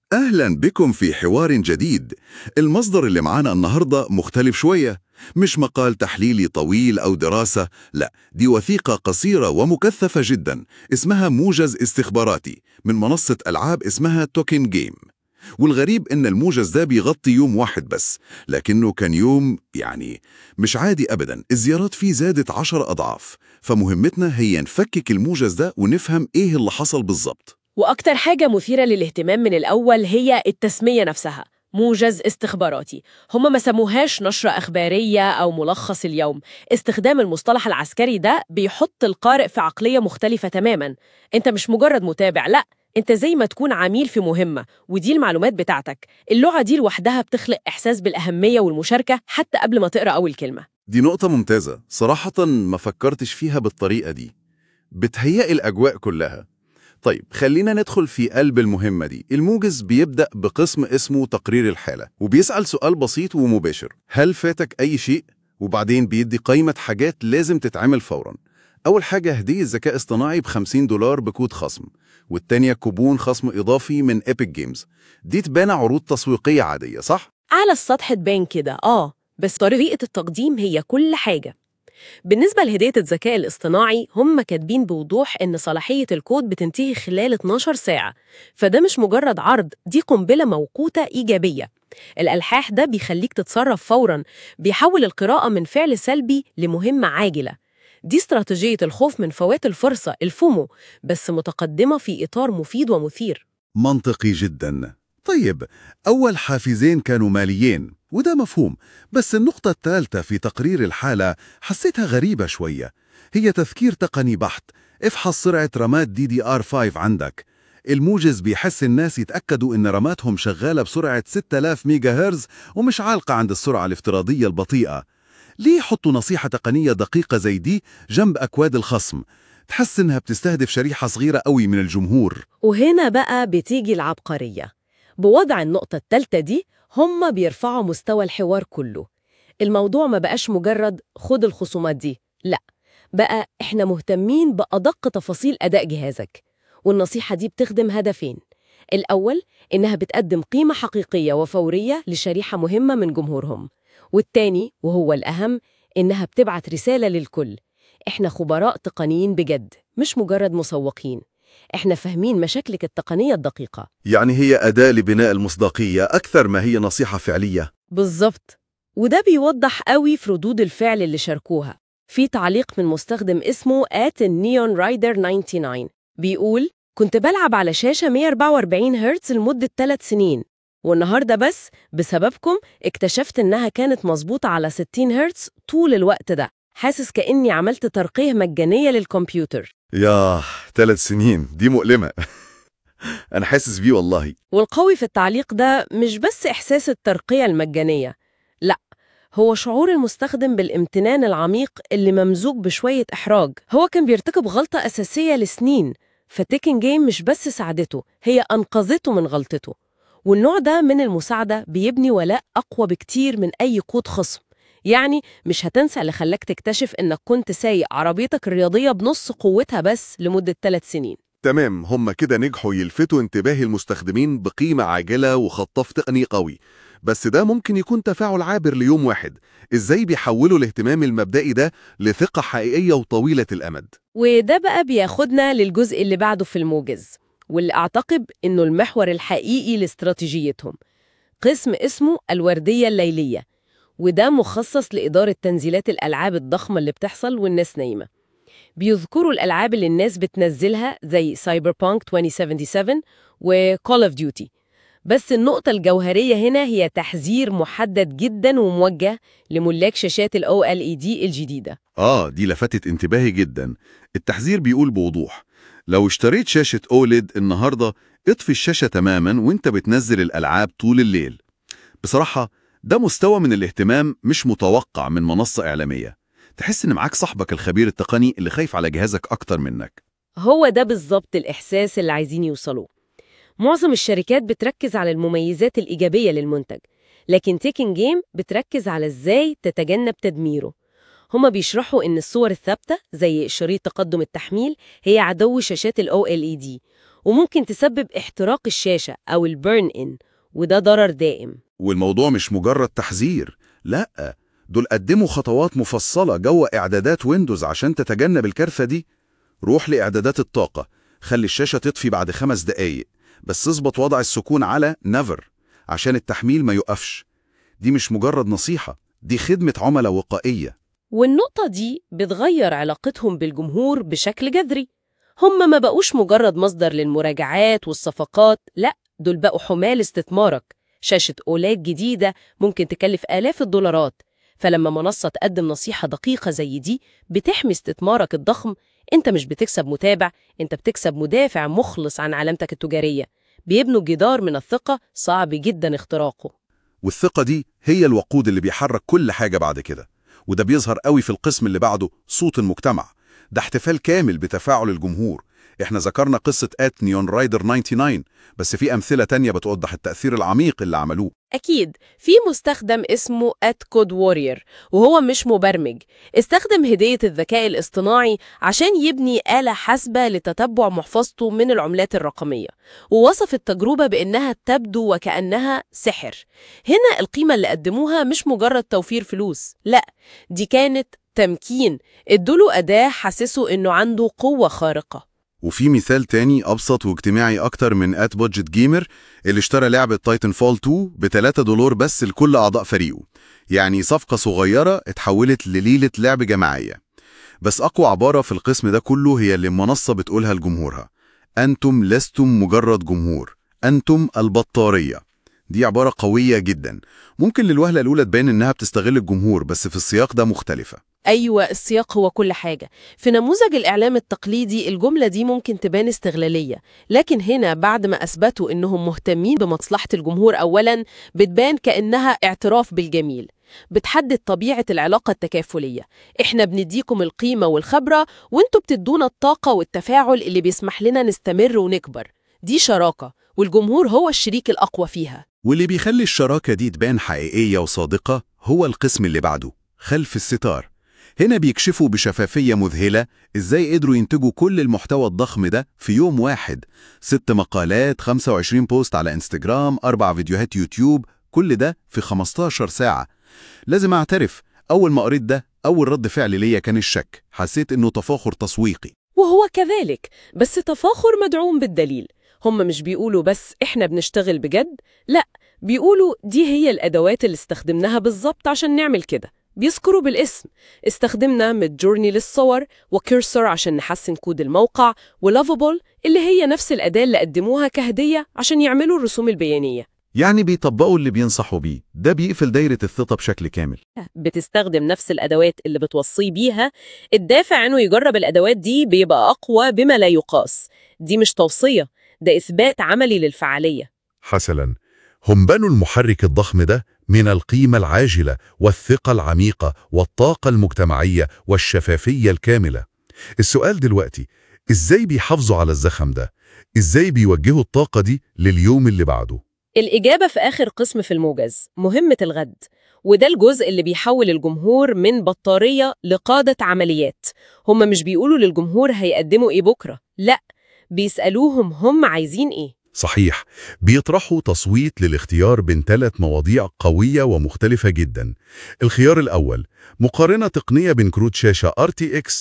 أهلا بكم في حوار جديد المصدر اللي معانا النهاردة مختلف شوية مش مقال تحليلي طويل أو دراسة لا دي وثيقة قصيرة ومكثفة جدا اسمها موجز استخباراتي من منصة ألعاب اسمها توكن جيم والغريب إن الموجز ده بيغطي يوم واحد بس لكنه كان يوم يعني مش عادي أبدا الزيارات فيه زادت عشر أضعاف فمهمتنا هي نفكك الموجز ده ونفهم إيه اللي حصل بالظبط وأكتر حاجة مثيرة للاهتمام من الأول هي التسمية نفسها موجز استخباراتي هم ما سموهاش نشرة أخبارية أو ملخص اليوم استخدام المصطلح العسكري ده بيحط القارئ في عقلية مختلفة تماماً أنت مش مجرد متابع لأ أنت زي ما تكون عميل في مهمة ودي المعلومات بتاعتك اللغة دي لوحدها بتخلق إحساس بالأهمية والمشاركة حتى قبل ما تقرأ أول كلمة دي نقطة ممتازة صراحة ما فكرتش فيها بالطريقة دي بتهيئ الأجواء كلها طيب خلينا ندخل في قلب المهمة دي الموجز بيبدأ بقسم اسمه تقرير الحالة وبيسأل سؤال بسيط ومباشر هل فاتك أي شيء؟ وبعدين بيدي قائمة حاجات لازم تتعمل فوراً أول حاجة هدية ذكاء اصطناعي ب 50 دولار بكود خصم والتانية كوبون خصم إضافي من إيبك جيمز دي تبان عروض تسويقية عادية صح؟ على السطح تبان كده آه بس طريقة التقديم هي كل حاجة بالنسبة لهدية الذكاء الاصطناعي هم كاتبين بوضوح إن صلاحية الكود بتنتهي خلال 12 ساعة فده مش مجرد عرض دي قنبلة موقوتة إيجابية الألحاح ده بيخليك تتصرف فوراً بيحول القراءة من فعل سلبي لمهمة عاجلة دي استراتيجية الخوف من فوات الفرصة الفومو بس متقدمة في إطار مفيد ومثير منطقي جدا طيب أول حافزين كانوا ماليين وده مفهوم بس النقطة الثالثة في تقرير الحالة حسيتها غريبة شوية هي تذكير تقني بحت افحص سرعة رمات دي دي ار 5 عندك الموجز بيحس الناس يتأكدوا إن رماتهم شغالة بسرعة 6000 ميجا هرز ومش عالقة عند السرعة الافتراضية البطيئة ليه يحطوا نصيحة تقنية دقيقة زي دي جنب أكواد الخصم؟ تحس إنها بتستهدف شريحة صغيرة قوي من الجمهور وهنا بقى بتيجي العبقرية بوضع النقطة التالتة دي هم بيرفعوا مستوى الحوار كله الموضوع ما بقاش مجرد خد الخصومات دي لا بقى احنا مهتمين بأدق تفاصيل أداء جهازك والنصيحة دي بتخدم هدفين الأول إنها بتقدم قيمة حقيقية وفورية لشريحة مهمة من جمهورهم والتاني وهو الأهم إنها بتبعت رسالة للكل إحنا خبراء تقنيين بجد مش مجرد مسوقين إحنا فاهمين مشاكلك التقنية الدقيقة يعني هي أداة لبناء المصداقية أكثر ما هي نصيحة فعلية بالظبط وده بيوضح قوي في ردود الفعل اللي شاركوها في تعليق من مستخدم اسمه at neon rider 99 بيقول كنت بلعب على شاشة 144 هرتز لمدة 3 سنين والنهاردة بس بسببكم اكتشفت إنها كانت مظبوطة على 60 هرتز طول الوقت ده حاسس كأني عملت ترقية مجانية للكمبيوتر ياه ثلاث سنين دي مؤلمة أنا حاسس بيه والله والقوي في التعليق ده مش بس إحساس الترقية المجانية لأ هو شعور المستخدم بالامتنان العميق اللي ممزوج بشوية إحراج هو كان بيرتكب غلطة أساسية لسنين فتيكن جيم مش بس ساعدته هي أنقذته من غلطته والنوع ده من المساعدة بيبني ولاء أقوى بكتير من أي قود خصم يعني مش هتنسى اللي خلاك تكتشف إنك كنت سايق عربيتك الرياضية بنص قوتها بس لمدة 3 سنين تمام هم كده نجحوا يلفتوا انتباه المستخدمين بقيمة عاجلة وخطاف تقني قوي بس ده ممكن يكون تفاعل عابر ليوم واحد ازاي بيحولوا الاهتمام المبدئي ده لثقة حقيقية وطويلة الأمد وده بقى بياخدنا للجزء اللي بعده في الموجز واللي أعتقد إنه المحور الحقيقي لاستراتيجيتهم قسم اسمه الوردية الليلية وده مخصص لإدارة تنزيلات الألعاب الضخمة اللي بتحصل والناس نايمة بيذكروا الألعاب اللي الناس بتنزلها زي سايبر بانك 2077 وكول اوف ديوتي بس النقطة الجوهرية هنا هي تحذير محدد جدا وموجه لملاك شاشات ال OLED الجديدة آه دي لفتت انتباهي جدا التحذير بيقول بوضوح لو اشتريت شاشة أوليد النهاردة اطفي الشاشة تماما وانت بتنزل الألعاب طول الليل بصراحة ده مستوى من الاهتمام مش متوقع من منصة إعلامية تحس إن معاك صاحبك الخبير التقني اللي خايف على جهازك أكتر منك هو ده بالظبط الإحساس اللي عايزين يوصلوه معظم الشركات بتركز على المميزات الإيجابية للمنتج لكن تيكن جيم بتركز على إزاي تتجنب تدميره هما بيشرحوا إن الصور الثابتة زي شريط تقدم التحميل هي عدو شاشات ال OLED وممكن تسبب احتراق الشاشة أو البيرن إن وده ضرر دائم والموضوع مش مجرد تحذير لا دول قدموا خطوات مفصلة جوه إعدادات ويندوز عشان تتجنب الكارثة دي روح لإعدادات الطاقة خلي الشاشة تطفي بعد خمس دقايق بس اظبط وضع السكون على never عشان التحميل ما يقفش دي مش مجرد نصيحة دي خدمة عملاء وقائية والنقطة دي بتغير علاقتهم بالجمهور بشكل جذري هم ما بقوش مجرد مصدر للمراجعات والصفقات لا دول بقوا حمال استثمارك شاشة أولاد جديدة ممكن تكلف آلاف الدولارات فلما منصة تقدم نصيحة دقيقة زي دي بتحمي استثمارك الضخم انت مش بتكسب متابع انت بتكسب مدافع مخلص عن علامتك التجارية بيبنوا جدار من الثقة صعب جدا اختراقه والثقة دي هي الوقود اللي بيحرك كل حاجة بعد كده وده بيظهر قوي في القسم اللي بعده صوت المجتمع ده احتفال كامل بتفاعل الجمهور احنا ذكرنا قصة ات نيون رايدر 99 بس في أمثلة تانية بتوضح التأثير العميق اللي عملوه أكيد في مستخدم اسمه أت كود وورير وهو مش مبرمج استخدم هدية الذكاء الاصطناعي عشان يبني آلة حاسبة لتتبع محفظته من العملات الرقمية ووصف التجربة بأنها تبدو وكأنها سحر هنا القيمة اللي قدموها مش مجرد توفير فلوس لا دي كانت تمكين ادوله أداة حسسه إنه عنده قوة خارقة وفي مثال تاني أبسط واجتماعي أكتر من ات بودجت جيمر اللي اشترى لعبة تايتن فول 2 ب 3 دولار بس لكل أعضاء فريقه يعني صفقة صغيرة اتحولت لليلة لعب جماعية بس أقوى عبارة في القسم ده كله هي اللي المنصة بتقولها لجمهورها أنتم لستم مجرد جمهور أنتم البطارية دي عبارة قوية جدا ممكن للوهلة الأولى تبان إنها بتستغل الجمهور بس في السياق ده مختلفة أيوة السياق هو كل حاجة في نموذج الإعلام التقليدي الجملة دي ممكن تبان استغلالية لكن هنا بعد ما أثبتوا إنهم مهتمين بمصلحة الجمهور أولاً بتبان كأنها اعتراف بالجميل بتحدد طبيعة العلاقة التكافلية إحنا بنديكم القيمة والخبرة وإنتوا بتدونا الطاقة والتفاعل اللي بيسمح لنا نستمر ونكبر دي شراكة والجمهور هو الشريك الأقوى فيها واللي بيخلي الشراكة دي تبان حقيقية وصادقة هو القسم اللي بعده خلف الستار هنا بيكشفوا بشفافية مذهلة إزاي قدروا ينتجوا كل المحتوى الضخم ده في يوم واحد ست مقالات 25 بوست على انستجرام أربع فيديوهات يوتيوب كل ده في 15 ساعة لازم أعترف أول ما قريت ده أول رد فعل ليا كان الشك حسيت إنه تفاخر تسويقي وهو كذلك بس تفاخر مدعوم بالدليل هم مش بيقولوا بس إحنا بنشتغل بجد لا بيقولوا دي هي الأدوات اللي استخدمناها بالظبط عشان نعمل كده بيذكروا بالاسم استخدمنا ميدجورني للصور وكيرسر عشان نحسن كود الموقع ولافابل اللي هي نفس الأداة اللي قدموها كهدية عشان يعملوا الرسوم البيانية يعني بيطبقوا اللي بينصحوا بيه ده بيقفل دايرة الثقة بشكل كامل بتستخدم نفس الأدوات اللي بتوصيه بيها الدافع إنه يجرب الأدوات دي بيبقى أقوى بما لا يقاس دي مش توصية ده إثبات عملي للفعالية حسنا هم بنوا المحرك الضخم ده من القيمة العاجلة والثقة العميقة والطاقة المجتمعية والشفافية الكاملة السؤال دلوقتي إزاي بيحافظوا على الزخم ده؟ إزاي بيوجهوا الطاقة دي لليوم اللي بعده؟ الإجابة في آخر قسم في الموجز مهمة الغد وده الجزء اللي بيحول الجمهور من بطارية لقادة عمليات هم مش بيقولوا للجمهور هيقدموا إيه بكرة لا بيسألوهم هم عايزين إيه صحيح بيطرحوا تصويت للاختيار بين ثلاث مواضيع قوية ومختلفة جدا الخيار الأول مقارنة تقنية بين كروت شاشة RTX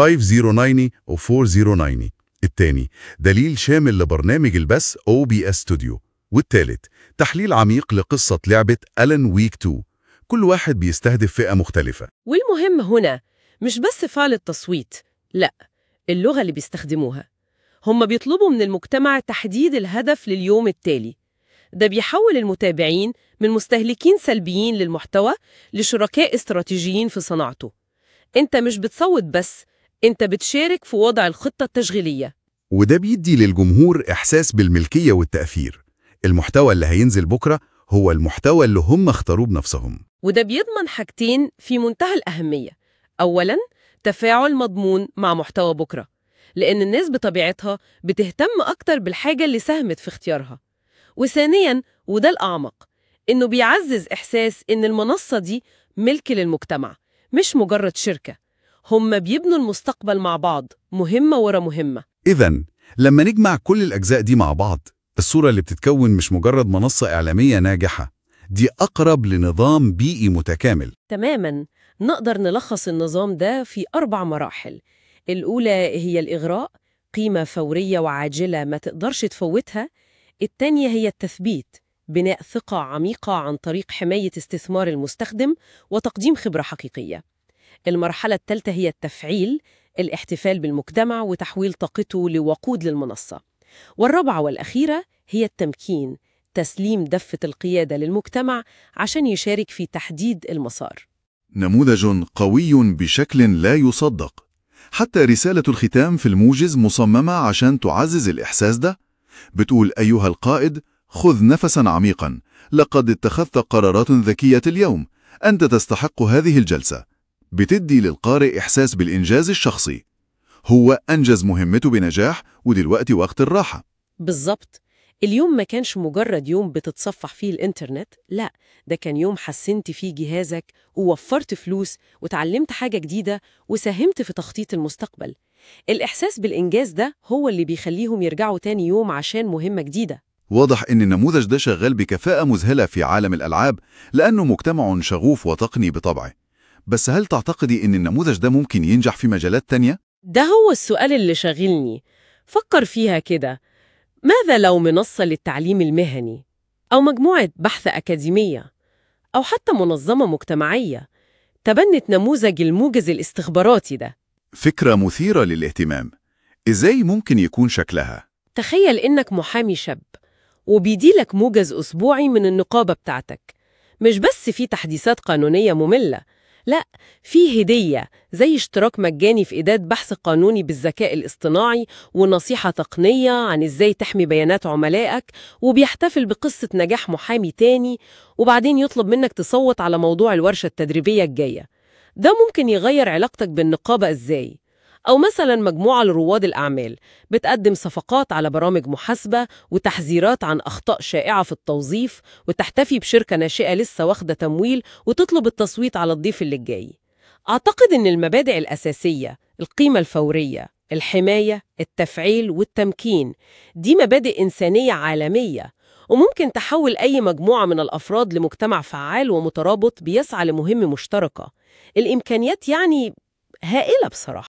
5090 و 4090 الثاني دليل شامل لبرنامج البث OBS Studio والثالث تحليل عميق لقصة لعبة ألان ويك 2 كل واحد بيستهدف فئة مختلفة والمهم هنا مش بس فعل التصويت لا اللغة اللي بيستخدموها هم بيطلبوا من المجتمع تحديد الهدف لليوم التالي ده بيحول المتابعين من مستهلكين سلبيين للمحتوى لشركاء استراتيجيين في صناعته انت مش بتصوت بس انت بتشارك في وضع الخطة التشغيلية وده بيدي للجمهور إحساس بالملكية والتأثير المحتوى اللي هينزل بكرة هو المحتوى اللي هم اختاروه بنفسهم وده بيضمن حاجتين في منتهى الأهمية أولاً تفاعل مضمون مع محتوى بكرة لأن الناس بطبيعتها بتهتم أكتر بالحاجة اللي ساهمت في اختيارها وثانياً وده الأعمق إنه بيعزز إحساس إن المنصة دي ملك للمجتمع مش مجرد شركة هم بيبنوا المستقبل مع بعض مهمة ورا مهمة إذا لما نجمع كل الأجزاء دي مع بعض الصورة اللي بتتكون مش مجرد منصة إعلامية ناجحة دي أقرب لنظام بيئي متكامل تماما نقدر نلخص النظام ده في أربع مراحل الأولى هي الإغراء قيمة فورية وعاجلة ما تقدرش تفوتها التانية هي التثبيت بناء ثقة عميقة عن طريق حماية استثمار المستخدم وتقديم خبرة حقيقية المرحلة الثالثة هي التفعيل الاحتفال بالمجتمع وتحويل طاقته لوقود للمنصة والرابعة والأخيرة هي التمكين تسليم دفة القيادة للمجتمع عشان يشارك في تحديد المسار نموذج قوي بشكل لا يصدق حتى رسالة الختام في الموجز مصممة عشان تعزز الإحساس ده بتقول أيها القائد خذ نفسا عميقا لقد اتخذت قرارات ذكية اليوم أنت تستحق هذه الجلسة بتدي للقارئ إحساس بالإنجاز الشخصي هو أنجز مهمته بنجاح ودلوقتي وقت الراحة بالظبط اليوم ما كانش مجرد يوم بتتصفح فيه الإنترنت لا ده كان يوم حسنت فيه جهازك ووفرت فلوس وتعلمت حاجة جديدة وساهمت في تخطيط المستقبل الإحساس بالإنجاز ده هو اللي بيخليهم يرجعوا تاني يوم عشان مهمة جديدة واضح إن النموذج ده شغال بكفاءة مذهلة في عالم الألعاب لأنه مجتمع شغوف وتقني بطبعه بس هل تعتقدي إن النموذج ده ممكن ينجح في مجالات تانية؟ ده هو السؤال اللي شاغلني فكر فيها كده ماذا لو منصة للتعليم المهني أو مجموعة بحث أكاديمية أو حتى منظمة مجتمعية تبنت نموذج الموجز الاستخباراتي ده فكرة مثيرة للاهتمام إزاي ممكن يكون شكلها؟ تخيل إنك محامي شاب وبيديلك موجز أسبوعي من النقابة بتاعتك مش بس في تحديثات قانونية مملة لا في هدية زي اشتراك مجاني في إداة بحث قانوني بالذكاء الاصطناعي ونصيحة تقنية عن إزاي تحمي بيانات عملائك وبيحتفل بقصة نجاح محامي تاني وبعدين يطلب منك تصوت على موضوع الورشة التدريبية الجاية ده ممكن يغير علاقتك بالنقابة إزاي؟ أو مثلا مجموعة لرواد الأعمال بتقدم صفقات على برامج محاسبة وتحذيرات عن أخطاء شائعة في التوظيف وتحتفي بشركة ناشئة لسه واخدة تمويل وتطلب التصويت على الضيف اللي جاي أعتقد أن المبادئ الأساسية القيمة الفورية الحماية التفعيل والتمكين دي مبادئ إنسانية عالمية وممكن تحول أي مجموعة من الأفراد لمجتمع فعال ومترابط بيسعى لمهمة مشتركة الإمكانيات يعني هائلة بصراحة